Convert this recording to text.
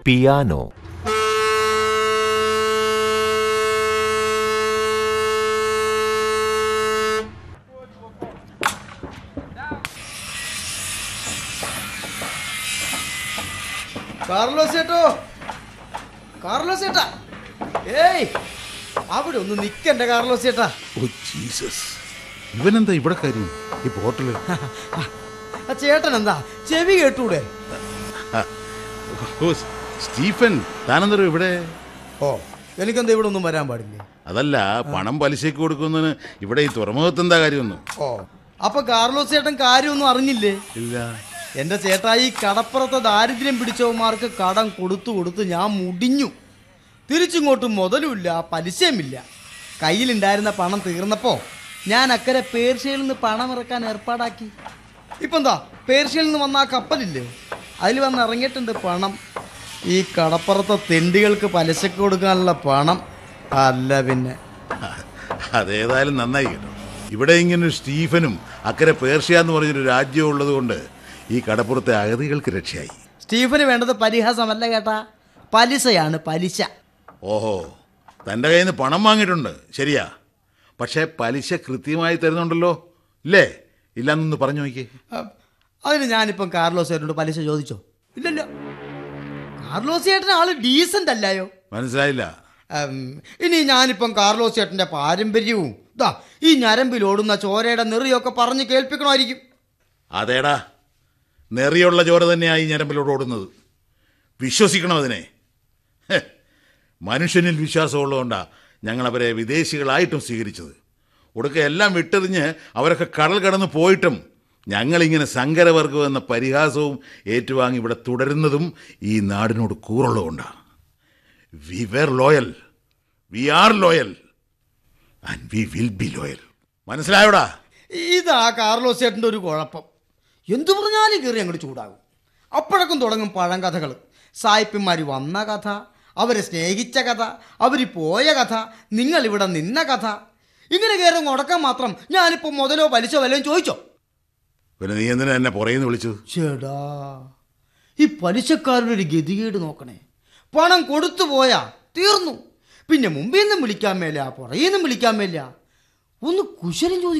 piano Carlos ചേട്ടോ Carlos ചേട്ടാ ഏയ് അവിടെ ഒന്ന് നിക്കണ്ട കാർലോസ് ചേട്ടാ ഓ ജീസസ് ഇവനെന്താ ഇവിടെ കാര്യം ഈ പോർട്ടല് ആ ചേട്ടൻ എന്താ ചെവി കേട്ടൂടെ ഓ സ്റ്റീഫൻ താനെന്തോ ഇവിടെ ഓ എനിക്കെന്താ ഇവിടെ ഒന്നും വരാൻ പാടില്ലേ അതല്ല പണം പലിശയ്ക്ക് കൊടുക്കുന്നതിന് ഇവിടെ ഈ തുറമുഖത്ത് എന്താ കാര്യമൊന്നും ഓ അപ്പൊ കാർലോസ് ചേട്ടൻ കാര്യമൊന്നും അറിഞ്ഞില്ലേ ഇല്ല എന്റെ ചേട്ടാ ഈ കടപ്പുറത്തെ ദാരിദ്ര്യം പിടിച്ചവന്മാർക്ക് കടം കൊടുത്തു കൊടുത്ത് ഞാൻ മുടിഞ്ഞു തിരിച്ചിങ്ങോട്ട് മുതലുമില്ല പലിശയുമില്ല കയ്യിലുണ്ടായിരുന്ന പണം തീർന്നപ്പോ ഞാൻ അക്കരെ പേർഷ്യയിൽ നിന്ന് പണം ഇറക്കാൻ ഏർപ്പാടാക്കി ഇപ്പൊ എന്താ പേർഷ്യയിൽ നിന്ന് വന്ന ആ കപ്പലില്ലേ അതിൽ വന്ന് ഇറങ്ങിയിട്ടുണ്ട് പണം ഈ കടപ്പുറത്തെ തെണ്ടികൾക്ക് പലിശക്ക് കൊടുക്കാനുള്ള പണം അല്ല പിന്നെ അതേതായാലും നന്നായി കേട്ടോ ഇവിടെ ഇങ്ങനെ ഒരു സ്റ്റീഫനും അക്കരെ പേർഷ്യ എന്ന് പറഞ്ഞൊരു രാജ്യം ഉള്ളത് കൊണ്ട് ഈ കടപ്പുറത്തെ അഗതികൾക്ക് രക്ഷയായി സ്റ്റീഫന് വേണ്ടത് പരിഹാസമല്ല കേട്ടാ പലിശയാണ് പലിശ ഓഹോ തൻ്റെ കയ്യിൽ നിന്ന് പണം വാങ്ങിയിട്ടുണ്ട് ശരിയാ പക്ഷേ പലിശ കൃത്യമായി തരുന്നുണ്ടല്ലോ ഇല്ലേ ഇല്ലാന്നൊന്ന് പറഞ്ഞു നോക്കിയേ അഹ് അതിന് ഞാനിപ്പം കാർലോസ് ചേട്ടനോട് പലിശ ചോദിച്ചോ ഇല്ലല്ലോ കാർലോസ് ചേട്ടൻ ആള് ഡീസന്റ് അല്ലായോ മനസ്സിലായില്ല ഉം, ഇനി ഞാനിപ്പം കാർലോസ് ചേട്ടന്റെ പാരമ്പര്യവും ദാ ഈ ഞരമ്പിൽ ഓടുന്ന ചോരയുടെ നെറിയൊക്കെ പറഞ്ഞ് കേൾപ്പിക്കണമായിരിക്കും അതേടാ നെറിയുള്ള ചോര തന്നെയായി ഞരമ്പിലോട് ഓടുന്നത് വിശ്വസിക്കണം അതിനെ ഹെ, മനുഷ്യനിൽ വിശ്വാസമുള്ളതുകൊണ്ടാണ് ഞങ്ങൾ അവരെ വിദേശികളായിട്ടും സ്വീകരിച്ചത് ഒടുക്ക എല്ലാം വിട്ടെറിഞ്ഞ് അവരൊക്കെ കടൽ കടന്ന് പോയിട്ടും ഞങ്ങളിങ്ങനെ സങ്കരവർഗം എന്ന പരിഹാസവും ഏറ്റുവാങ്ങി ഇവിടെ തുടരുന്നതും ഈ നാടിനോട് കൂറുള്ളതുകൊണ്ടാണ് we were loyal we are loyal and we will be loyal മനസ്സിലായോടാ ഇതാ കാർലോസ് ചേട്ടൻ്റെ ഒരു കുഴപ്പം എന്തു പറഞ്ഞാലും കയറി അങ്ങോട്ട് ചൂടാകും അപ്പോഴൊക്കെ തുടങ്ങും പഴങ്കഥകൾ സായിപ്പന്മാർ വന്ന കഥ അവരെ സ്നേഹിച്ച കഥ അവർ പോയ കഥ നിങ്ങൾ ഇവിടെ നിന്ന കഥ ഇങ്ങനെ കയറി മുടക്കാൻ മാത്രം ഞാനിപ്പോൾ മുതലോ പലിശോ വല്ലതും ചോദിച്ചോ പിന്നെ നീ എന്തിനാ എന്നെ പുറയുന്നു വിളിച്ചത് ചേടാ ഈ പലിശക്കാരുടെ ഒരു ഗതികേട് നോക്കണേ പണം കൊടുത്തു പോയാ തീർന്നു പിന്നെ മുമ്പിൽ നിന്നും വിളിക്കാൻ മേല പുറയിൽ നിന്നും വിളിക്കാൻ മേല ഒന്ന് കുശലം ചോദിക്കും